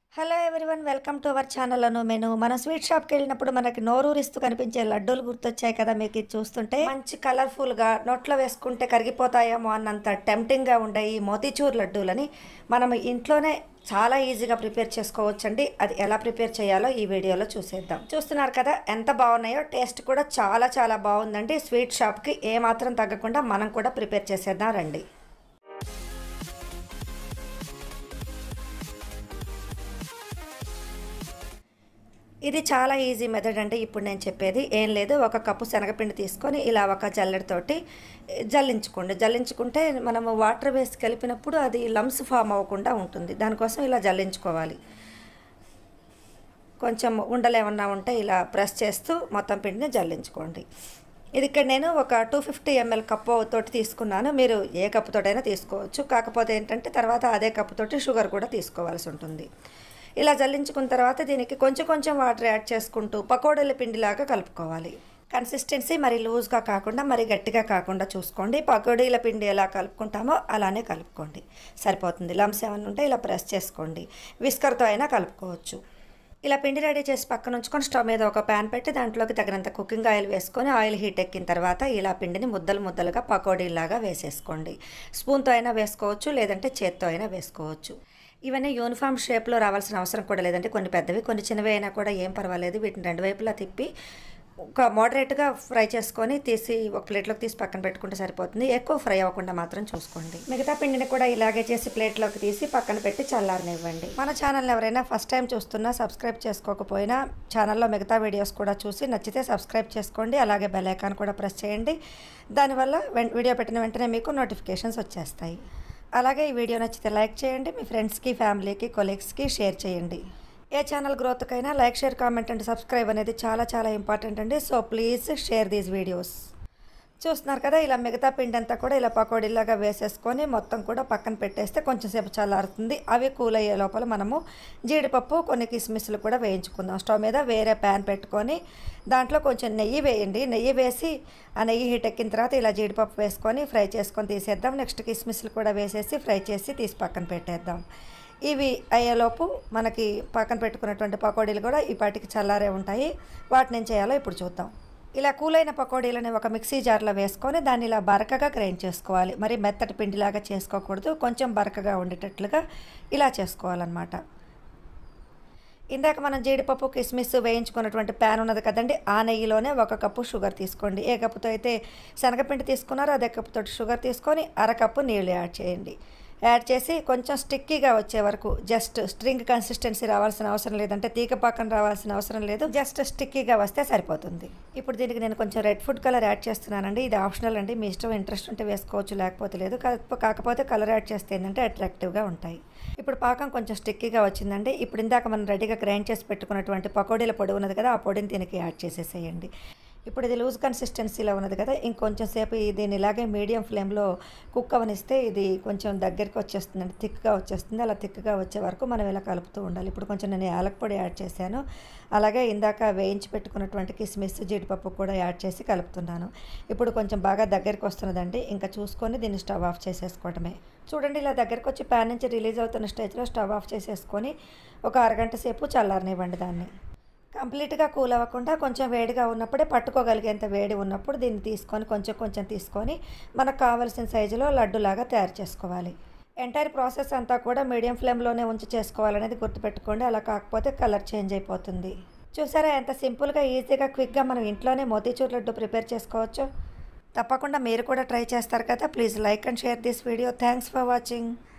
hello everyone welcome to our channel Anu menu మన sweet షాప్కి వెళ్ళినప్పుడు మనకి నోరూరిస్తూ కనిపించే లడ్డూలు గుర్తొచ్చాయి కదా మీకు ఇది చూస్తుంటే మంచి కలర్ఫుల్గా నోట్లో వేసుకుంటే కరిగిపోతాయేమో అన్నంత టెంప్టింగ్గా ఉండే ఈ మోతీచూర్ లడ్డూలని మనం ఇంట్లోనే చాలా ఈజీగా ప్రిపేర్ చేసుకోవచ్చండి అది ఎలా ప్రిపేర్ చేయాలో ఈ వీడియోలో చూసేద్దాం చూస్తున్నారు కదా ఎంత బాగున్నాయో టేస్ట్ కూడా చాలా చాలా బాగుందండి స్వీట్ షాప్కి ఏమాత్రం తగ్గకుండా మనం కూడా ప్రిపేర్ చేసేద్దాం రండి ఇది చాలా ఈజీ మెథడ్ అంటే ఇప్పుడు నేను చెప్పేది ఏం లేదు ఒక కప్పు శనగపిండి తీసుకొని ఇలా ఒక జల్లెడతోటి జల్లించుకోండి జల్లించుకుంటే మనము వాటర్ వేసి కలిపినప్పుడు అది లమ్స్ ఫామ్ అవ్వకుండా ఉంటుంది దానికోసం ఇలా జల్లించుకోవాలి కొంచెం ఉండలు ఏమన్నా ఉంటే ఇలా ప్రెస్ చేస్తూ మొత్తం పిండిని జల్లించుకోండి ఇది ఇక్కడ నేను ఒక టూ ఫిఫ్టీ ఎంఎల్ కప్పు తోటి తీసుకున్నాను మీరు ఏ కప్పుతోటైనా తీసుకోవచ్చు కాకపోతే ఏంటంటే తర్వాత అదే కప్పుతోటి షుగర్ కూడా తీసుకోవాల్సి ఉంటుంది ఇలా జల్లించుకున్న తర్వాత దీనికి కొంచెం కొంచెం వాటర్ యాడ్ చేసుకుంటూ పకోడీల పిండిలాగా కలుపుకోవాలి కన్సిస్టెన్సీ మరి లూజ్గా కాకుండా మరి గట్టిగా కాకుండా చూసుకోండి పకోడీల పిండి ఎలా కలుపుకుంటామో అలానే కలుపుకోండి సరిపోతుంది లమ్స్ ఏమైనా ఉంటే ఇలా ప్రెస్ చేసుకోండి విస్కర్తో అయినా కలుపుకోవచ్చు ఇలా పిండి రెడీ చేసి పక్కన ఉంచుకొని స్టవ్ మీద ఒక ప్యాన్ పెట్టి దాంట్లోకి తగినంత కుకింగ్ ఆయిల్ వేసుకొని ఆయిల్ హీట్ ఎక్కిన తర్వాత ఇలా పిండిని ముద్దలు ముద్దలుగా పకోడీలాగా వేసేసుకోండి స్పూన్తో అయినా వేసుకోవచ్చు లేదంటే చేత్తో అయినా వేసుకోవచ్చు ఇవన్నీ యూనిఫామ్ షేప్లో రావాల్సిన అవసరం కూడా లేదంటే కొన్ని పెద్దవి కొన్ని చిన్నవి అయినా కూడా ఏం పర్వాలేదు వీటిని రెండు వైపులా తిప్పి ఒక మోడరేట్గా ఫ్రై చేసుకొని తీసి ఒక ప్లేట్లోకి తీసి పక్కన పెట్టుకుంటే సరిపోతుంది ఎక్కువ ఫ్రై అవ్వకుండా మాత్రం చూసుకోండి మిగతా పిండిని కూడా ఇలాగే చేసి ప్లేట్లోకి తీసి పక్కన పెట్టి చల్లారనివ్వండి మన ఛానల్ ఎవరైనా ఫస్ట్ టైం చూస్తున్నా సబ్స్క్రైబ్ చేసుకోకపోయినా ఛానల్లో మిగతా వీడియోస్ కూడా చూసి నచ్చితే సబ్స్క్రైబ్ చేసుకోండి అలాగే బెల్ ఐకాన్ కూడా ప్రెస్ చేయండి దానివల్ల వెం- వీడియో పెట్టిన వెంటనే మీకు నోటిఫికేషన్స్ వచ్చేస్తాయి అలాగే ఈ వీడియో నచ్చితే లైక్ చేయండి మీ ఫ్రెండ్స్కి ఫ్యామిలీకి కొలీగ్స్కి షేర్ చేయండి ఏ ఛానల్ గ్రోత్కైనా like share comment and subscribe అనేది చాలా చాలా ఇంపార్టెంట్ అండి so please share these videos చూస్తున్నారు కదా ఇలా మిగతా పిండి అంతా కూడా ఇలా పకోడీలాగా వేసేసుకొని మొత్తం కూడా పక్కన పెట్టేస్తే కొంచెం సేపు చల్లారుతుంది అవి కూల్ అయ్యే లోపల మనము జీడిపప్పు కొన్ని కిస్మిస్లు కూడా వేయించుకుందాం స్టవ్ మీద వేరే ప్యాన్ పెట్టుకొని దాంట్లో కొంచెం నెయ్యి వేయండి నెయ్యి వేసి ఆ నెయ్యి హీట్ ఎక్కిన తర్వాత ఇలా జీడిపప్పు వేసుకొని ఫ్రై చేసుకొని తీసేద్దాం నెక్స్ట్ కిస్మిస్లు కూడా వేసేసి ఫ్రై చేసి తీసి పక్కన పెట్టేద్దాం ఇవి అయ్యేలోపు మనకి పక్కన పెట్టుకున్నటువంటి పకోడీలు కూడా ఈ పాటికి చల్లారే ఉంటాయి వాటిని ఏం చేయాలో ఇప్పుడు చూద్దాం ఇలా కూలైన పకోడీలని ఒక మిక్సీ జార్లో వేసుకొని దాన్ని ఇలా బరకగా గ్రైండ్ చేసుకోవాలి మరి మెత్తటి పిండిలాగా చేసుకోకూడదు కొంచెం బరకగా ఉండేటట్లుగా ఇలా చేసుకోవాలన్నమాట ఇందాక మనం జీడిపప్పు కిస్మిస్ వేయించుకున్నటువంటి ప్యాన్ ఉన్నది కదండి ఆ నెయ్యిలోనే ఒక కప్పు షుగర్ తీసుకోండి ఏ కప్పుతో అయితే శనగపిండి తీసుకున్నారో అదే కప్పుతో షుగర్ తీసుకొని అరకప్పు నీళ్ళు యాడ్ చేయండి యాడ్ చేసి కొంచెం స్టిక్కీగా వచ్చే వరకు జస్ట్ స్ట్రింగ్ కన్సిస్టెన్సీ రావాల్సిన అవసరం లేదంటే తీగ పాకం రావాల్సిన అవసరం లేదు జస్ట్ స్టిక్కీగా వస్తే సరిపోతుంది ఇప్పుడు దీనికి నేను కొంచెం రెడ్ ఫుడ్ కలర్ యాడ్ చేస్తున్నానండి ఇది ఆప్షనల్ అండి మీ ఇష్టం ఇంట్రెస్ట్ ఉంటే వేసుకోవచ్చు లేకపోతే లేదు కాకపో- కాకపోతే కలర్ యాడ్ చేస్తే ఏంటంటే అట్రాక్టివ్గా ఉంటాయి ఇప్పుడు పాకం కొంచెం స్టిక్కీగా వచ్చిందండి ఇప్పుడు ఇందాక మనం రెడీగా గ్రైండ్ చేసి పెట్టుకున్నటువంటి పకోడీల పొడి ఉన్నది కదా ఆ పొడిని దీనికి యాడ్ చేసేసేయండి ఇప్పుడు ఇది లూజ్ కన్సిస్టెన్సీలో ఉన్నది కదా ఇంకొంచెం సేపు ఈ- దీన్ని ఇలాగే మీడియం ఫ్లేమ్లో కుక్ అవనిస్తే ఇది కొంచెం దగ్గరికి వచ్చేస్తుందండి థిక్గా వచ్చేస్తుంది అలా థిక్గా వచ్చే వరకు మనం ఇలా కలుపుతూ ఉండాలి ఇప్పుడు కొంచెం నేను యాలక్ పొడి యాడ్ చేశాను అలాగే ఇందాక వేయించి పెట్టుకున్నటువంటి కిస్మిస్ జీడిపప్పు కూడా యాడ్ చేసి కలుపుతున్నాను ఇప్పుడు కొంచెం బాగా దగ్గరికి వస్తున్నదండి ఇంకా చూసుకొని దీన్ని స్టవ్ ఆఫ్ చేసేసుకోవడమే చూడండి ఇలా దగ్గరికి వచ్చి ప్యాన్ నుంచి రిలీజ్ అవుతున్న స్టేజ్లో స్టవ్ ఆఫ్ చేసేసుకొని ఒక అరగంట సేపు చల్లారనివ్వండి దాన్ని కంప్లీట్గా కూల్ అవ్వకుండా కొంచెం వేడిగా ఉన్నప్పుడే పట్టుకోగలిగేంత వేడి ఉన్నప్పుడు దీన్ని తీసుకొని కొంచెం కొంచెం తీసుకొని మనకు కావలసిన సైజులో లడ్డులాగా తయారు చేసుకోవాలి ఎంటైర్ ప్రాసెస్ అంతా కూడా మీడియం ఫ్లేమ్లోనే ఉంచి చేసుకోవాలనేది గుర్తుపెట్టుకోండి అలా కాకపోతే కలర్ చేంజ్ అయిపోతుంది చూసారా ఎంత సింపుల్గా ఈజీగా క్విక్గా మనం ఇంట్లోనే మోతీచూర్ లడ్డు ప్రిపేర్ చేసుకోవచ్చు తప్పకుండా మీరు కూడా ట్రై చేస్తారు కదా please like and share this video thanks for watching